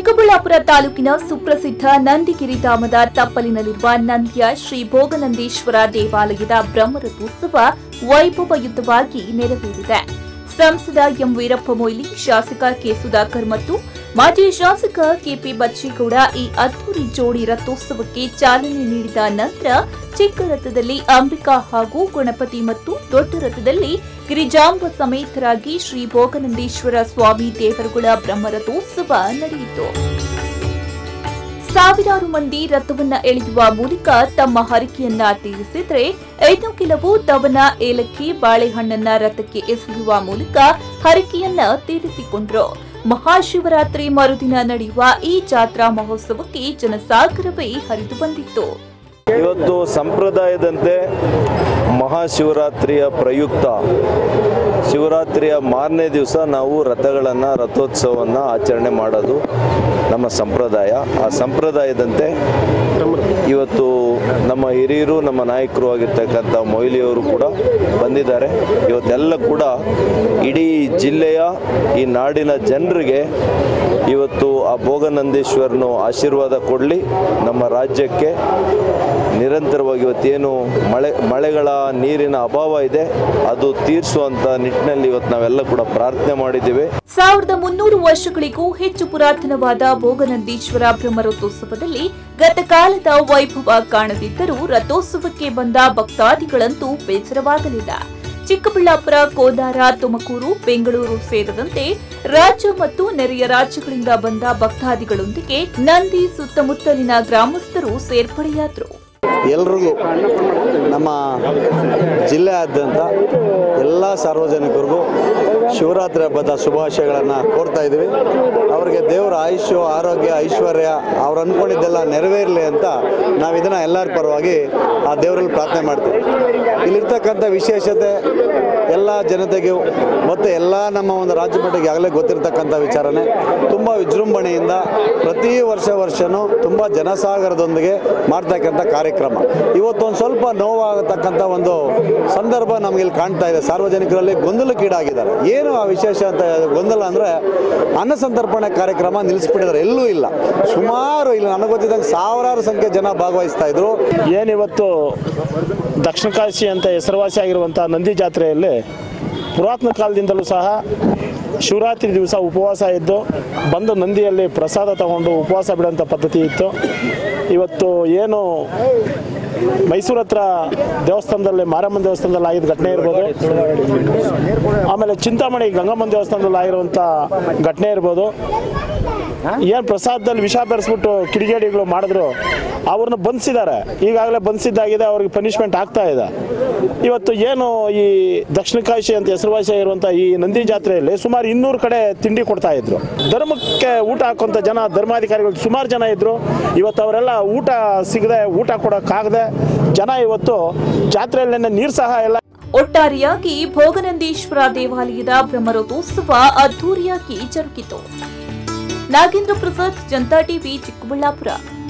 ಚಿಕ್ಕಬಳ್ಳಾಪುರ ತಾಲೂಕಿನ ಸುಪ್ರಸಿದ್ಧ ನಂದಿಗಿರಿ ಧಾಮದ ತಪ್ಪಲಿನಲ್ಲಿರುವ ನಂದಿಯ ಶ್ರೀ ಭೋಗನಂದೀಶ್ವರ ದೇವಾಲಯದ ಬ್ರಹ್ಮರಥೋತ್ಸವ ವೈಭವಯುತವಾಗಿ ನೆರವೇರಿದೆ ಸಂಸದ ಎಂ ವೀರಪ್ಪ ಮೊಯ್ಲಿ ಶಾಸಕ ಕೆ ಸುಧಾಕರ್ ಮತ್ತು ಮಾಜಿ ಶಾಸಕ ಕೆಪಿ ಬಚ್ಚೇಗೌಡ ಈ ಅದ್ದೂರಿ ಜೋಡಿ ರಥೋತ್ಸವಕ್ಕೆ ಚಾಲನೆ ನೀಡಿದ ನಂತರ ಚಿಕ್ಕ ರಥದಲ್ಲಿ ಅಂಬಿಕಾ ಹಾಗೂ ಗಣಪತಿ ಮತ್ತು ದೊಡ್ಡ ರಥದಲ್ಲಿ ಗಿರಿಜಾಂಬ ಸಮೇತರಾಗಿ ಶ್ರೀ ಭೋಗನಂದೀಶ್ವರ ಸ್ವಾಮಿ ದೇವರುಗಳ ಬ್ರಹ್ಮರಥೋತ್ಸವ ನಡೆಯಿತು ಸಾವಿರಾರು ಮಂದಿ ರಥವನ್ನ ಎಳೆಯುವ ಮೂಲಕ ತಮ್ಮ ಹರಕೆಯನ್ನ ತೀರಿಸಿದ್ರೆ ಇನ್ನು ಕೆಲವು ದವನ ಏಲಕ್ಕಿ ಬಾಳೆಹಣ್ಣನ್ನ ರಥಕ್ಕೆ ಎಸೆಯುವ ಮೂಲಕ ಹರಕೆಯನ್ನ ತೀರಿಸಿಕೊಂಡ್ರು ಮಹಾಶಿವರಾತ್ರಿ ಮರುದಿನ ನಡೆಯುವ ಈ ಜಾತ್ರಾ ಮಹೋತ್ಸವಕ್ಕೆ ಜನಸಾಗರವೇ ಹರಿದು ಬಂದಿತ್ತು ಇವತ್ತು ಸಂಪ್ರದಾಯದಂತೆ ಮಹಾಶಿವರಾತ್ರಿಯ ಪ್ರಯುಕ್ತ ಶಿವರಾತ್ರಿಯ ಮಾರನೇ ದಿವಸ ನಾವು ರಥಗಳನ್ನು ರಥೋತ್ಸವವನ್ನು ಆಚರಣೆ ಮಾಡೋದು ನಮ್ಮ ಸಂಪ್ರದಾಯ ಆ ಸಂಪ್ರದಾಯದಂತೆ ಇವತ್ತು ನಮ್ಮ ಹಿರಿಯರು ನಮ್ಮ ನಾಯಕರು ಆಗಿರ್ತಕ್ಕಂಥ ಮೊಯ್ಲಿಯವರು ಕೂಡ ಬಂದಿದ್ದಾರೆ ಇವತ್ತೆಲ್ಲ ಕೂಡ ಇಡೀ ಜಿಲ್ಲೆಯ ಈ ನಾಡಿನ ಜನರಿಗೆ ಇವತ್ತು ಆ ಭೋಗನಂದೀಶ್ವರನು ಆಶೀರ್ವಾದ ಕೊಡಲಿ ನಮ್ಮ ರಾಜ್ಯಕ್ಕೆ ನಿರಂತರವಾಗಿ ಇವತ್ತೇನು ಮಳೆ ಮಳೆಗಳ ನೀರಿನ ಅಭಾವ ಇದೆ ಅದು ತೀರಿಸುವಂಥ ನಿಟ್ಟಿನಲ್ಲಿ ಇವತ್ತು ನಾವೆಲ್ಲ ಕೂಡ ಪ್ರಾರ್ಥನೆ ಮಾಡಿದ್ದೀವಿ ಸಾವಿರದ ಮುನ್ನೂರು ವರ್ಷಗಳಿಗೂ ಹೆಚ್ಚು ಪುರಾತನವಾದ ಭೋಗನಂದೀಶ್ವರ ಬ್ರಹ್ಮರಥೋತ್ಸವದಲ್ಲಿ ಗತಕಾಲದ ವೈಭವ ಕಾಣದಿದ್ದರೂ ರಥೋತ್ಸವಕ್ಕೆ ಬಂದ ಭಕ್ತಾದಿಗಳಂತೂ ಬೇಸರವಾಗಲಿಲ್ಲ ಚಿಕ್ಕಬಳ್ಳಾಪುರ ಕೋಲಾರ ತುಮಕೂರು ಬೆಂಗಳೂರು ಸೇರಿದಂತೆ ರಾಜ್ಯ ಮತ್ತು ನೆರೆಯ ರಾಜ್ಯಗಳಿಂದ ಬಂದ ಭಕ್ತಾದಿಗಳೊಂದಿಗೆ ನಂದಿ ಸುತ್ತಮುತ್ತಲಿನ ಗ್ರಾಮಸ್ಥರು ಸೇರ್ಪಡೆಯಾದರು ಎಲ್ರಿಗೂ ನಮ್ಮ ಜಿಲ್ಲೆಯಾದ್ಯಂತ ಎಲ್ಲ ಸಾರ್ವಜನಿಕರಿಗೂ ಶಿವರಾತ್ರಿ ಹಬ್ಬದ ಶುಭಾಶಯಗಳನ್ನು ಕೋರ್ತಾ ಇದ್ದೀವಿ ಅವರಿಗೆ ದೇವರ ಆಯುಷ್ಯ ಆರೋಗ್ಯ ಐಶ್ವರ್ಯ ಅವ್ರು ಅಂದ್ಕೊಂಡಿದ್ದೆಲ್ಲ ನೆರವೇರಲಿ ಅಂತ ನಾವು ಇದನ್ನು ಎಲ್ಲರ ಪರವಾಗಿ ಆ ದೇವರಲ್ಲಿ ಪ್ರಾರ್ಥನೆ ಮಾಡ್ತೀವಿ ಇಲ್ಲಿರ್ತಕ್ಕಂಥ ವಿಶೇಷತೆ ಎಲ್ಲ ಜನತೆಗೂ ಮತ್ತು ಎಲ್ಲ ನಮ್ಮ ಒಂದು ರಾಜ್ಯ ಮಟ್ಟಿಗೆ ಆಗಲೇ ಗೊತ್ತಿರ್ತಕ್ಕಂಥ ವಿಚಾರನೆ ತುಂಬ ವಿಜೃಂಭಣೆಯಿಂದ ಪ್ರತಿ ವರ್ಷ ವರ್ಷನೂ ತುಂಬ ಜನಸಾಗರದೊಂದಿಗೆ ಮಾಡ್ತಕ್ಕಂಥ ಕಾರ್ಯಕ್ರಮ ಇವತ್ತೊಂದು ಸ್ವಲ್ಪ ನೋವಾಗತಕ್ಕಂಥ ಒಂದು ಸಂದರ್ಭ ನಮಗೆ ಇಲ್ಲಿ ಕಾಣ್ತಾ ಇದೆ ಸಾರ್ವಜನಿಕರಲ್ಲಿ ಗೊಂದಲಕ್ಕೀಡಾಗಿದ್ದಾರೆ ಏನು ಆ ವಿಶೇಷ ಅಂತ ಗೊಂದಲ ಅಂದರೆ ಅನ್ನ ಸಂತರ್ಪಣೆ ಕಾರ್ಯಕ್ರಮ ನಿಲ್ಲಿಸ್ಬಿಟ್ಟಿದ್ದಾರೆ ಎಲ್ಲೂ ಇಲ್ಲ ಸುಮಾರು ಇಲ್ಲಿ ನನಗೆ ಗೊತ್ತಿದ್ದಂಗೆ ಸಾವಿರಾರು ಸಂಖ್ಯೆ ಜನ ಭಾಗವಹಿಸ್ತಾ ಇದ್ರು ಏನಿವತ್ತು ದಕ್ಷಿಣ ಕಾಶಿ ಅಂತ ಹೆಸರುವಾಸಿ ಆಗಿರುವಂಥ ನಂದಿ ಜಾತ್ರೆಯಲ್ಲಿ ಪುರಾತನ ಕಾಲದಿಂದಲೂ ಸಹ ಶಿವರಾತ್ರಿ ದಿವಸ ಉಪವಾಸ ಇದ್ದು ಬಂದು ನಂದಿಯಲ್ಲಿ ಪ್ರಸಾದ ತಗೊಂಡು ಉಪವಾಸ ಬಿಡೋಂಥ ಪದ್ಧತಿ ಇತ್ತು ಇವತ್ತು ಏನು ಮೈಸೂರು ಹತ್ರ ದೇವಸ್ಥಾನದಲ್ಲಿ ಮಾರಮ್ಮನ ದೇವಸ್ಥಾನದಲ್ಲಿ ಆಗಿದ್ದ ಘಟನೆ ಇರ್ಬೋದು ಆಮೇಲೆ ಚಿಂತಾಮಣಿ ಗಂಗಮ್ಮನ ದೇವಸ್ಥಾನದಲ್ಲಿ ಆಗಿರುವಂಥ ಘಟನೆ ಇರ್ಬೋದು ಏನು ಪ್ರಸಾದದಲ್ಲಿ ವಿಷ ಬೆರೆಸ್ಬಿಟ್ಟು ಕಿಡಿಗೇಡಿಗಳು ಮಾಡಿದ್ರು ಅವ್ರನ್ನ ಬಂಧಿಸಿದ್ದಾರೆ ಈಗಾಗಲೇ ಬಂಧಿಸಿದ್ದಾಗಿದೆ ಅವ್ರಿಗೆ ಪನಿಷ್ಮೆಂಟ್ ಆಗ್ತಾ ಇದೆ ಇವತ್ತು ಏನು ಈ ದಕ್ಷಿಣ ಕಾಶಿ ಅಂತ ಹೆಸರುವಾಸಿ ಇರುವಂಥ ಈ ನಂದಿ ಜಾತ್ರೆಯಲ್ಲಿ ಸುಮಾರು ಇನ್ನೂರು ಕಡೆ ತಿಂಡಿ ಕೊಡ್ತಾ ಇದ್ರು ಧರ್ಮಕ್ಕೆ ಊಟ ಹಾಕುವಂಥ ಜನ ಧರ್ಮಾಧಿಕಾರಿಗಳು ಸುಮಾರು ಜನ ಇದ್ರು ಇವತ್ತು ಅವರೆಲ್ಲ ಊಟ ಸಿಗದೆ ಊಟ ಕೊಡೋಕ್ಕಾಗದೆ ಜನ ಇವತ್ತು ಜಾತ್ರೆಯಲ್ಲಿ ನೀರು ಸಹ ಎಲ್ಲ ಒಟ್ಟಾರೆಯಾಗಿ ಭೋಗನಂದೀಶ್ವರ ದೇವಾಲಯದ ಬ್ರಹ್ಮರಥೋತ್ಸವ ಅದ್ದೂರಿಯಾಗಿ ಜರುಗಿತು ನಾಗೇಂದ್ರ ಪ್ರಸಾದ್ ಜನತಾ ಟಿವಿ ಚಿಕ್ಕಬಳ್ಳಾಪುರ